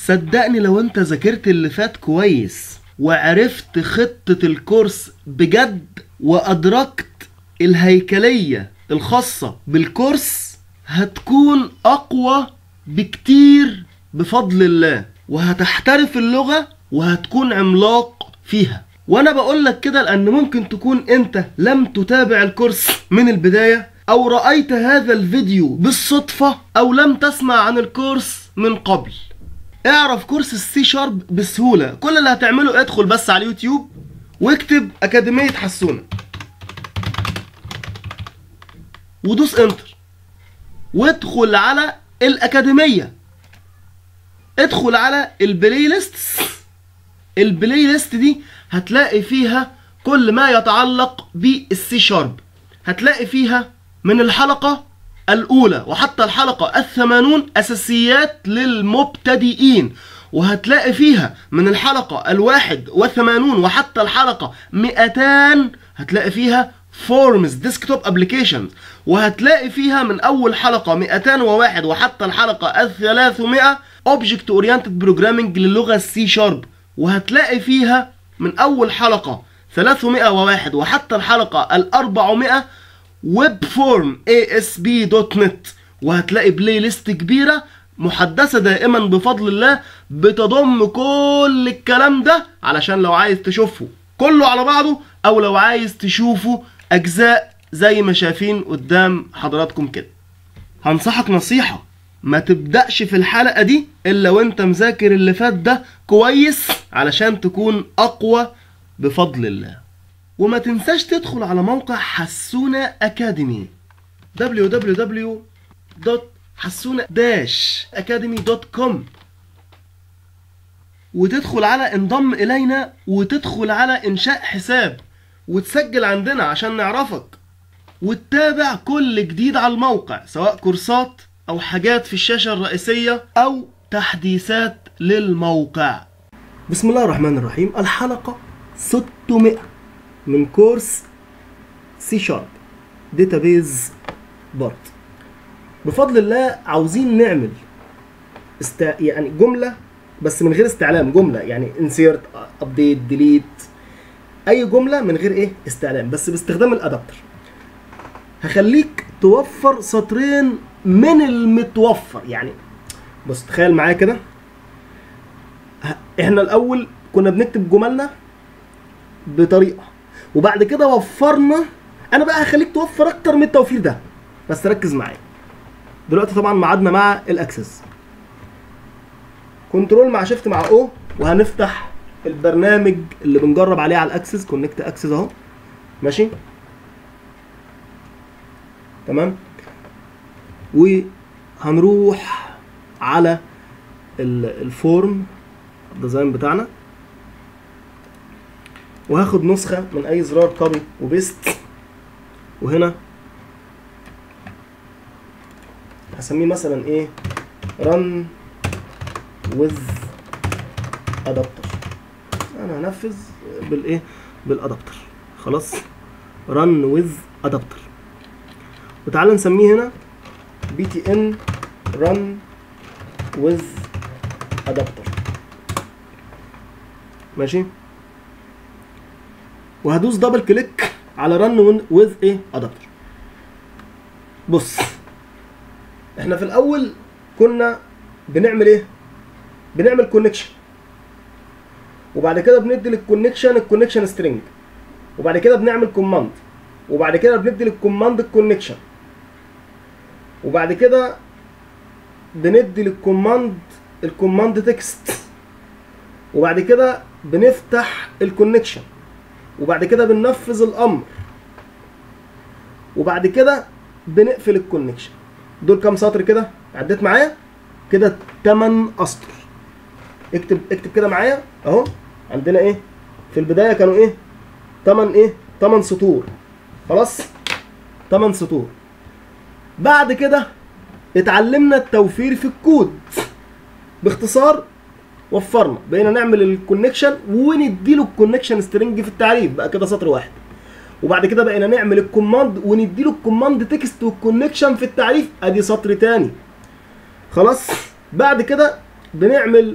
صدقني لو انت ذاكرت اللي فات كويس وعرفت خطة الكورس بجد وأدركت الهيكلية الخاصة بالكورس هتكون أقوى بكتير بفضل الله وهتحترف اللغة وهتكون عملاق فيها وانا بقول لك كده لان ممكن تكون انت لم تتابع الكورس من البداية او رأيت هذا الفيديو بالصدفة او لم تسمع عن الكورس من قبل اعرف كورس السي شارب بسهولة كل اللي هتعمله ادخل بس على اليوتيوب واكتب اكاديمية حسونة ودوس انتر وادخل على الاكاديمية ادخل على البلاي ليست البلاي ليست دي هتلاقي فيها كل ما يتعلق بالسي شارب هتلاقي فيها من الحلقة الأولى وحتى الحلقة الثمانون أساسيات للمبتدئين وهتلاقي فيها من الحلقة الواحد وثمانون وحتى الحلقة مئتان هتلاقي فيها فورمز ديسكتوب ابلكيشنز وهتلاقي فيها من اول حلقه 201 وحتى الحلقه ال 300 اوبجكت اورينتد بروجرامنج للغه السي شارب وهتلاقي فيها من اول حلقه 301 وحتى الحلقه ال 400 ويب فورم ASP.NET وهتلاقي بلاي ليست كبيره محدثه دائما بفضل الله بتضم كل الكلام ده علشان لو عايز تشوفه كله على بعضه او لو عايز تشوفه اجزاء زي ما شايفين قدام حضراتكم كده هنصحك نصيحة ما تبدأش في الحلقة دي إلا وانت مذاكر اللي فات ده كويس علشان تكون أقوى بفضل الله وما تنساش تدخل على موقع حسونة أكاديمي www.حسونة-academy.com وتدخل على انضم إلينا وتدخل على إنشاء حساب وتسجل عندنا عشان نعرفك وتتابع كل جديد على الموقع سواء كورسات او حاجات في الشاشة الرئيسية او تحديثات للموقع بسم الله الرحمن الرحيم الحلقة 600 من كورس سي شارب داتابيز بارت بفضل الله عاوزين نعمل است... يعني جملة بس من غير استعلام جملة يعني انسيرت ابديت ديليت اي جمله من غير ايه استعلام بس باستخدام الادابتر هخليك توفر سطرين من المتوفر يعني بص تخيل معايا كده ه- احنا الاول كنا بنكتب جملنا بطريقه وبعد كده وفرنا انا بقى هخليك توفر اكتر من التوفير ده بس ركز معايا دلوقتي طبعا ميعادنا مع الاكسس كنترول مع شيفت مع او وهنفتح البرنامج اللي بنجرب عليه على الاكسس كونكت اكسس اهو ماشي تمام وهنروح على ال- الفورم الديزاين بتاعنا وهاخد نسخة من أي زرار كوبي وبيست وهنا هسميه مثلا إيه run with adapter أنا هنفذ بالإيه بالأدابتر خلاص run with adapter وتعالى نسميه هنا بي تي ان run with adapter ماشي وهدوس دبل كليك على run with ايه adapter بص احنا في الاول كنا بنعمل ايه بنعمل كونكشن وبعد كده بندي للكونكشن الكونكشن سترينج وبعد كده بنعمل كوماند وبعد كده بندي للكوماند الكونكشن وبعد كده بندي للكوماند الكوماند تكست وبعد كده بنفتح الكونكشن وبعد كده بننفذ الامر وبعد كده بنقفل الكونكشن دول كام سطر كده عديت معايا كده 8 اسطر اكتب اكتب كده معايا اهو عندنا ايه في البدايه كانوا ايه 8 ايه 8 سطور خلاص 8 سطور بعد كده اتعلمنا التوفير في الكود باختصار وفرنا بقينا نعمل الكونكشن ونديله الكونكشن سترينج في التعريف بقى كده سطر واحد وبعد كده بقينا نعمل الكوماند ونديله الكوماند تكست والكونكشن في التعريف ادي سطر تاني خلاص بعد كده بنعمل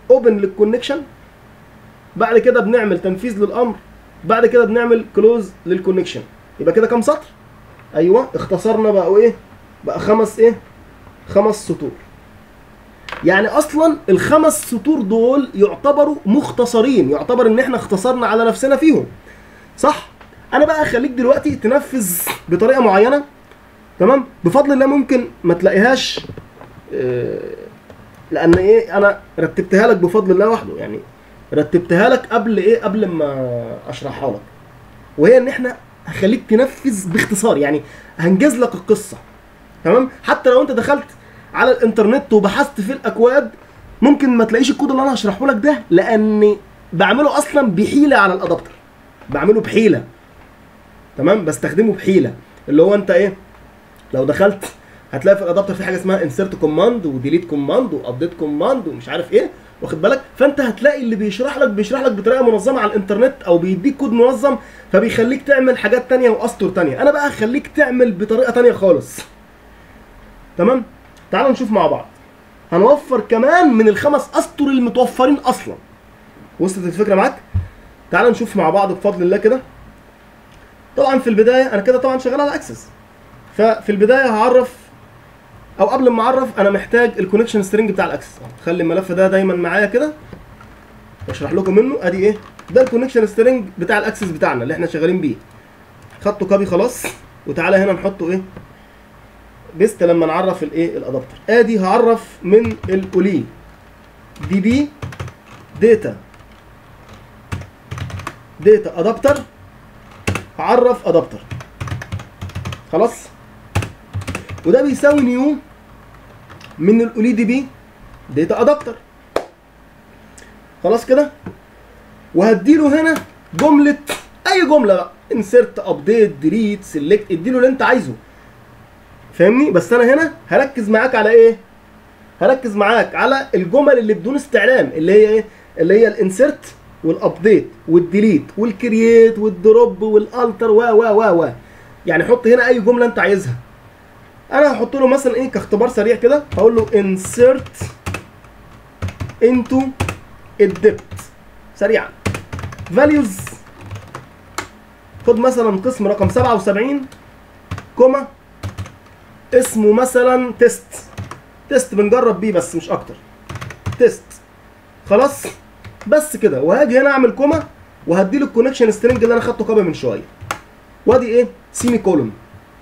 اوبن للكونكشن بعد كده بنعمل تنفيذ للامر بعد كده بنعمل كلوز للكونكشن يبقى كده كام سطر ايوه اختصرنا بقى ايه بقى خمس ايه خمس سطور يعني اصلا الخمس سطور دول يعتبروا مختصرين يعتبر ان احنا اختصرنا على نفسنا فيهم صح انا بقى اخليك دلوقتي تنفذ بطريقه معينه تمام بفضل الله ممكن ما تلاقيهاش آه، لان ايه انا رتبتها لك بفضل الله وحده يعني رتبتها لك قبل ايه قبل ما اشرحها لك وهي ان احنا هخليك تنفذ باختصار يعني هنجز لك القصه تمام حتى لو انت دخلت على الانترنت وبحثت في الاكواد ممكن ما تلاقيش الكود اللي انا هشرحه لك ده لاني بعمله اصلا بحيله على الادابتر بعمله بحيله تمام بستخدمه بحيله اللي هو انت ايه لو دخلت هتلاقي في الادابتر في حاجه اسمها انسرت كوماند وديليت كوماند وابديت كوماند ومش عارف ايه واخد بالك فانت هتلاقي اللي بيشرح لك بيشرح لك بطريقه منظمه على الانترنت او بيديك كود منظم فبيخليك تعمل حاجات تانية واسطر تانية انا بقى هخليك تعمل بطريقه تانية خالص تمام تعالوا نشوف مع بعض هنوفر كمان من الخمس اسطر المتوفرين اصلا وصلت الفكره معاك تعالوا نشوف مع بعض بفضل الله كده طبعا في البدايه انا كده طبعا شغال على اكسس ففي البدايه هعرف او قبل ما اعرف انا محتاج الكونكشن سترينج بتاع الاكسس خلي الملف ده دايما معايا كده واشرح لكم منه ادي ايه ده الكونكشن سترينج بتاع الاكسس بتاعنا اللي احنا شغالين بيه خدته كوبي خلاص وتعالى هنا نحطه ايه بيست لما نعرف الايه الادابتر ادي هعرف من الاولي دي بي داتا داتا ادابتر هعرف ادابتر خلاص وده بيساوي نيو من الاولي دي بي داتا ادابتر خلاص كده وهديله هنا جمله اي جمله بقى انسرت ابديت ديليت سيلكت اديله اللي انت عايزه فاهمني بس انا هنا هركز معاك على ايه هركز معاك على الجمل اللي بدون استعلام اللي هي ايه اللي هي الانسرت والابديت والديليت والكرييت والدروب والالتر و و و و يعني حط هنا اي جمله انت عايزها انا هحط له مثلا ايه كاختبار سريع كده هقول له insert into الدبت سريعا values خد مثلا قسم رقم 77 كوما اسمه مثلا تيست تيست بنجرب بيه بس مش اكتر تيست خلاص بس كده وهاجي هنا اعمل كوما وهدي له الكونكشن سترينج اللي انا خدته كوبي من شويه وادي ايه سيمي كولون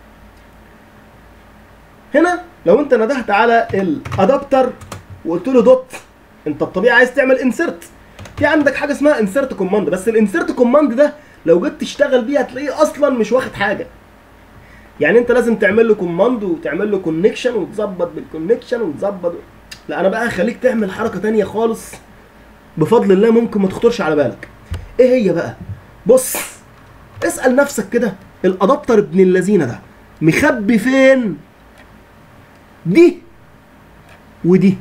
هنا لو انت ندهت على الادابتر وقلت له دوت انت الطبيعي عايز تعمل انسرت في عندك حاجه اسمها انسرت كوماند بس الانسرت كوماند ده لو جيت تشتغل بيه هتلاقيه اصلا مش واخد حاجه يعني انت لازم تعمل له كوماند وتعمل له كونكشن وتظبط بالكونكشن وتظبط لا انا بقى هخليك تعمل حركه تانية خالص بفضل الله ممكن ما تخطرش على بالك ايه هي بقى بص اسال نفسك كده الادابتر ابن اللذينه ده مخبي فين دي ودي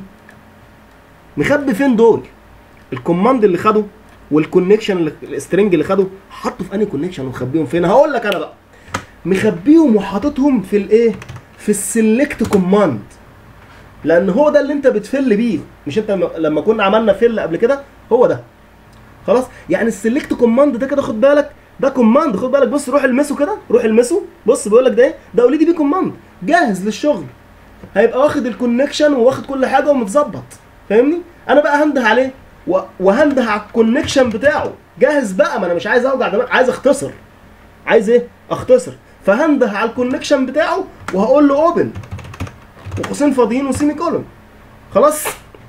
مخبي فين دول الكوماند اللي خده والكونكشن اللي السترنج اللي خده حطه في انهي كونكشن ومخبيهم فين هقول لك انا بقى مخبيهم وحاططهم في الايه في السلكت كوماند لان هو ده اللي انت بتفل بيه مش انت م- لما كنا عملنا فل قبل كده هو ده خلاص يعني السلكت كوماند ده كده خد بالك ده كوماند خد بالك بص روح المسه كده روح المسه بص بيقول لك ده ايه ده اوريدي بيه كوماند جاهز للشغل هيبقى واخد الكونكشن وواخد كل حاجه ومتظبط فاهمني انا بقى هنده عليه و- وهنده على الكونكشن بتاعه جاهز بقى ما انا مش عايز اوجع دماغ عايز اختصر عايز ايه اختصر فهنده على الكونكشن بتاعه وهقول له اوبن وقوسين فاضيين وسيمي كولون خلاص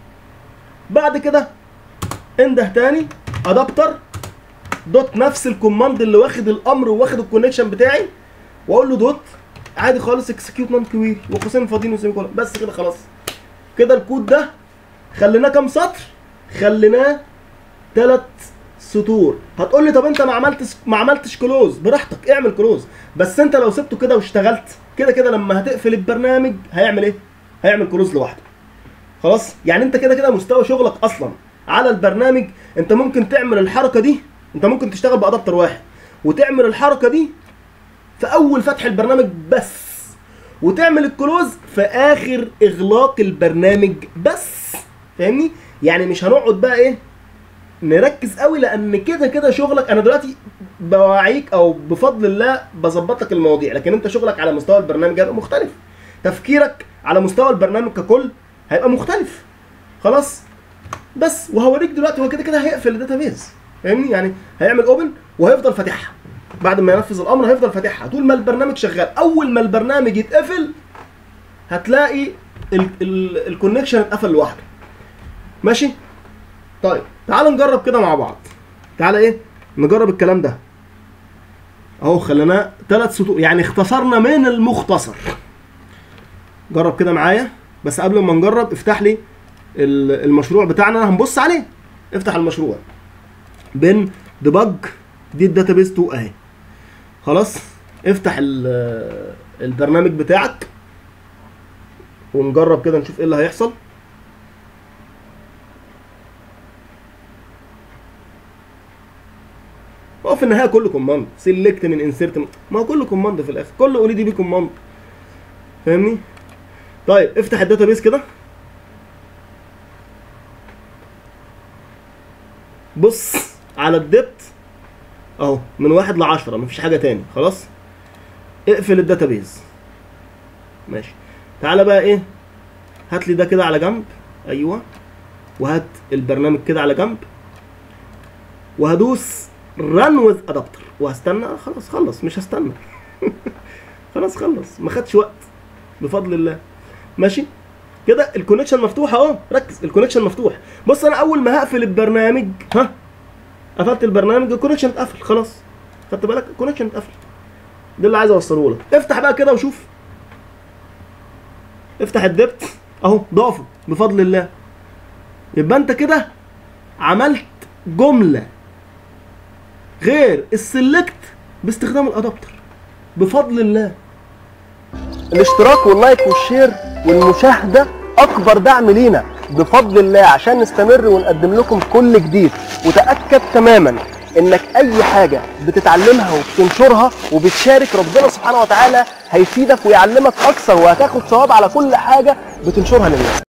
بعد كده انده تاني ادابتر دوت نفس الكوماند اللي واخد الامر وواخد الكونكشن بتاعي واقول له دوت عادي خالص اكسكيوت نون كويري وقوسين فاضيين وسيمي كولون بس كده خلاص كده الكود ده خليناه كام سطر خليناه ثلاث سطور هتقول لي طب انت ما عملتش ما عملتش كلوز براحتك اعمل كلوز بس انت لو سبته كده واشتغلت كده كده لما هتقفل البرنامج هيعمل ايه هيعمل كلوز لوحده خلاص يعني انت كده كده مستوى شغلك اصلا على البرنامج انت ممكن تعمل الحركه دي انت ممكن تشتغل بادابتر واحد وتعمل الحركه دي في اول فتح البرنامج بس وتعمل الكلوز في اخر اغلاق البرنامج بس فاهمني يعني مش هنقعد بقى ايه نركز قوي لان كده كده شغلك انا دلوقتي بوعيك او بفضل الله بظبط لك المواضيع لكن انت شغلك على مستوى البرنامج هيبقى مختلف تفكيرك على مستوى البرنامج ككل هيبقى مختلف خلاص بس وهوريك دلوقتي هو كده كده هيقفل الداتابيز فاهمني يعني هيعمل اوبن وهيفضل فاتحها بعد ما ينفذ الامر هيفضل فاتحها طول ما البرنامج شغال اول ما البرنامج يتقفل هتلاقي الكونكشن اتقفل لوحده ماشي طيب تعال نجرب كده مع بعض تعال ايه نجرب الكلام ده اهو خليناه ثلاث سطور يعني اختصرنا من المختصر جرب كده معايا بس قبل ما نجرب افتح لي ال- المشروع بتاعنا هنبص عليه افتح المشروع بن ديبج دي الداتابيز 2 اهي خلاص افتح ال- البرنامج بتاعك ونجرب كده نشوف ايه اللي هيحصل هو في النهايه كله كوماند سيلكت من انسيرت ما هو كله كوماند في الاخر كله اوريدي بي كوماند فاهمني طيب افتح الداتابيس كده بص على الدبت اهو من واحد لعشرة مفيش حاجة تاني خلاص اقفل الداتابيز ماشي تعالى بقى ايه هات لي ده كده على جنب ايوه وهات البرنامج كده على جنب وهدوس ران وذ ادابتر وهستنى خلاص خلص مش هستنى خلاص خلص ما خدش وقت بفضل الله ماشي كده الكونكشن مفتوح اهو ركز الكونكشن مفتوح بص انا اول ما هقفل البرنامج ها قفلت البرنامج الكونكشن اتقفل خلاص خدت بالك الكونكشن اتقفل ده اللي عايز اوصله لك افتح بقى كده وشوف افتح الدبت اهو ضافه بفضل الله يبقى انت كده عملت جمله غير السلكت باستخدام الادابتر بفضل الله الاشتراك واللايك والشير والمشاهدة أكبر دعم لينا بفضل الله عشان نستمر ونقدم لكم كل جديد وتأكد تماما إنك أي حاجة بتتعلمها وبتنشرها وبتشارك ربنا سبحانه وتعالى هيفيدك ويعلمك أكثر وهتاخد ثواب على كل حاجة بتنشرها للناس